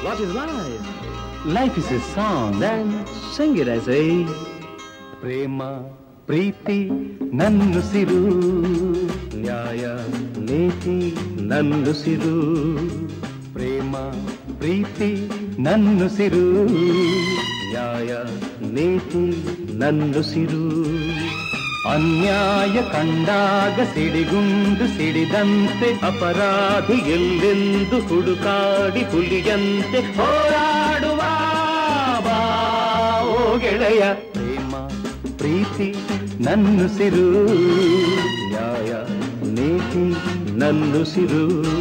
What is life? Life is a song Then sing it, I say. ಪ್ರೇಮ ಪ್ರೀತಿ ನನ್ನುಸಿರು ನ್ಯಾಯ ನೀತಿ ನನ್ನುಸಿರು ಪ್ರೇಮ ಪ್ರೀತಿ ನನ್ನುಸಿರು ನ್ಯಾಯ ನೀತಿ ನನ್ನುಸಿರು ಅನ್ಯಾಯ ಕಂಡಾಗ ಸಿಡಿಗುಂಡು ಸಿಡಿದಂತೆ ಅಪರಾಧಿ ಎಲ್ಲೆಂದು ಹುಡುಕಾಡಿ ಹುಲಿಯಂತೆ ಹೋರಾಡುವ ಬಾ, ಓ ಗೆಳೆಯ ಪ್ರೇಮ ಪ್ರೀತಿ ನನ್ನುಸಿರು ನ್ಯಾಯ ನೀತಿ ನನ್ನುಸಿರು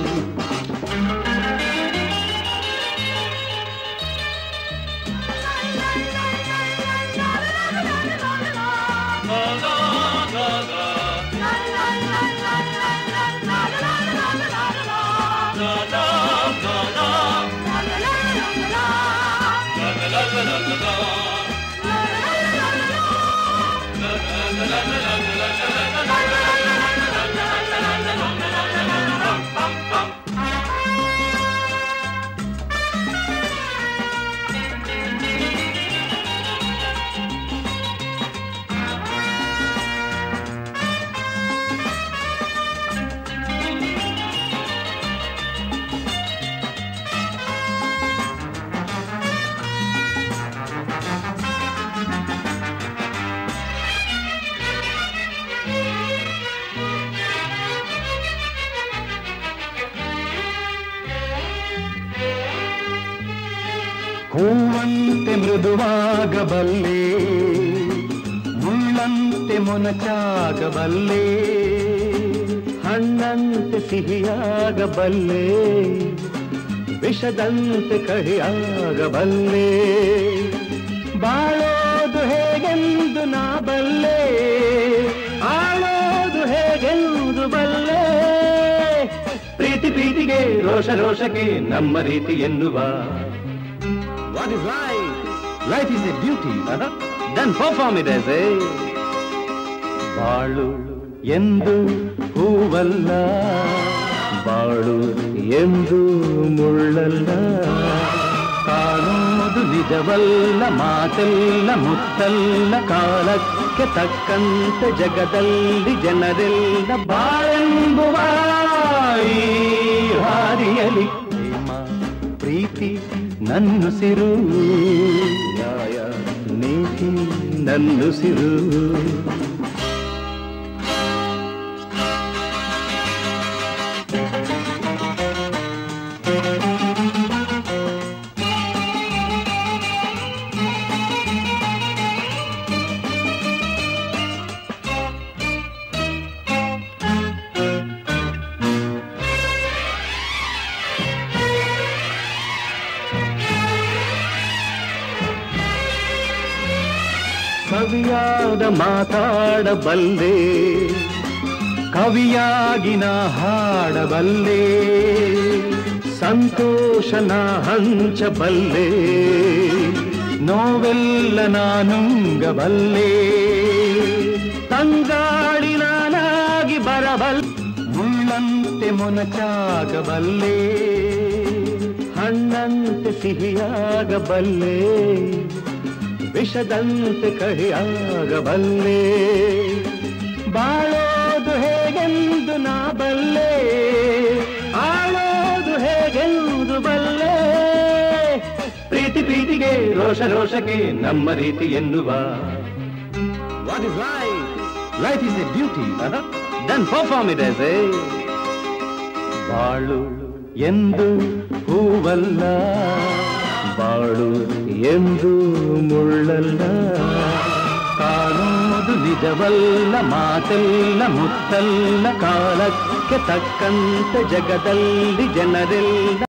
ಹೂವಂತೆ ಮೃದುವಾಗಬಲ್ಲೆ ಮುಳ್ಳಂತೆ ಮೊನಚಾಗಬಲ್ಲೆ ಹಣ್ಣಂತೆ ಸಿಹಿಯಾಗಬಲ್ಲೆ ವಿಷದಂತೆ ಕಹಿಯಾಗಬಲ್ಲೆ ಬಾಳೋದು ಹೇಗೆಂದು ನಾ ಬಲ್ಲೆ ಆಳೋದು ಹೇಗೆಂದು ಬಲ್ಲೆ ಪ್ರೀತಿ ಪ್ರೀತಿಗೆ ರೋಷ ರೋಷಕ್ಕೆ ನಮ್ಮ ರೀತಿ ಎನ್ನುವ what is life life is a duty then perform ಇದೆ ಬಾಳು ಎಂದು ಹೂವಲ್ಲ ಬಾಳು ಎಂದು ಮುಳ್ಳಲ್ಲ ಕಾಣೋದು ನಿಜವಲ್ಲ ಮಾತೆಲ್ಲ ಮುತ್ತಲ್ಲ ಕಾಲಕ್ಕೆ ತಕ್ಕಂತೆ ಜಗದಲ್ಲಿ ಜನರೆಲ್ಲ ಬಾಳೆಂಬುವ ಈ ಹಾದಿಯಲಿ ಪ್ರೇಮ ಪ್ರೀತಿ ನನ್ನುಸಿರು ನ್ಯಾಯ ನೀತಿ ನನ್ನುಸಿರು ಕವಿಯಾದ ಮಾತಾಡಬಲ್ಲೆ ಕವಿಯಾಗಿ ನಾ ಹಾಡಬಲ್ಲೆ ಸಂತೋಷನ ಹಂಚಬಲ್ಲೆ ನೋವೆಲ್ಲ ನಾನುಂಗಬಲ್ಲೆ ತಂಗಾಳಿ ನಾನಾಗಿ ಬರಬಲ್ ಮುಳ್ಳಂತೆ ಮೊನಚಾಗಬಲ್ಲೆ ಹಣ್ಣಂತೆ ಸಿಹಿಯಾಗಬಲ್ಲೆ ವಿಷದಂತೆ ಕಹಿಯಾಗಬಲ್ಲೆ ಬಾಳೋದು ಹೇಗೆಂದು ನಾ ಬಲ್ಲೆ ಆಳೋದು ಹೇಗೆಂದು ಬಲ್ಲೆ ಪ್ರೀತಿ ಪ್ರೀತಿಗೆ ರೋಷ ರೋಷಕ್ಕೆ ನಮ್ಮ ರೀತಿ ಎನ್ನುವ what is life life is a duty then perform ಇದೆ ಬಾಳು ಎಂದು ಹೂವಲ್ಲ ಬಾಳು ಎಂದು ಮುಳ್ಳಲ್ಲ ಕಾಣೋದು ನಿಜವಲ್ಲ ಮಾತೆಲ್ಲ ಮುತ್ತಲ್ಲ ಕಾಲಕ್ಕೆ ತಕ್ಕಂತೆ ಜಗದಲ್ಲಿ ಜನರೆಲ್ಲ